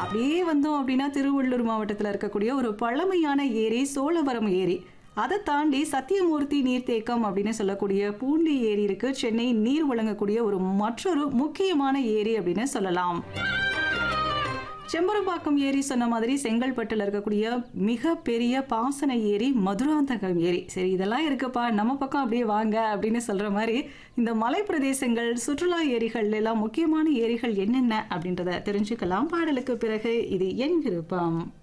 அப்படியே வந்தோம் அப்படின்னா திருவள்ளூர் மாவட்டத்தில் இருக்கக்கூடிய ஒரு பழமையான ஏரி சோழவரம் ஏரி அதை தாண்டி சத்தியமூர்த்தி நீர்த்தேக்கம் அப்படின்னு சொல்லக்கூடிய பூண்டி ஏரி இருக்கு சென்னை நீர் வழங்கக்கூடிய ஒரு மற்றொரு முக்கியமான ஏரி அப்படின்னு சொல்லலாம் செம்பரம்பாக்கம் ஏரி சொன்ன மாதிரி செங்கல்பட்டுல இருக்கக்கூடிய மிக பெரிய பாசன ஏரி மதுராந்தகம் ஏரி சரி இதெல்லாம் இருக்குப்பா நம்ம பக்கம் அப்படியே வாங்க அப்படின்னு சொல்ற மாதிரி இந்த மலை பிரதேசங்கள் சுற்றுலா ஏரிகள் எல்லாம் முக்கியமான ஏரிகள் என்னென்ன அப்படின்றத தெரிஞ்சுக்கலாம் பாடலுக்கு பிறகு இது என் விருப்பம்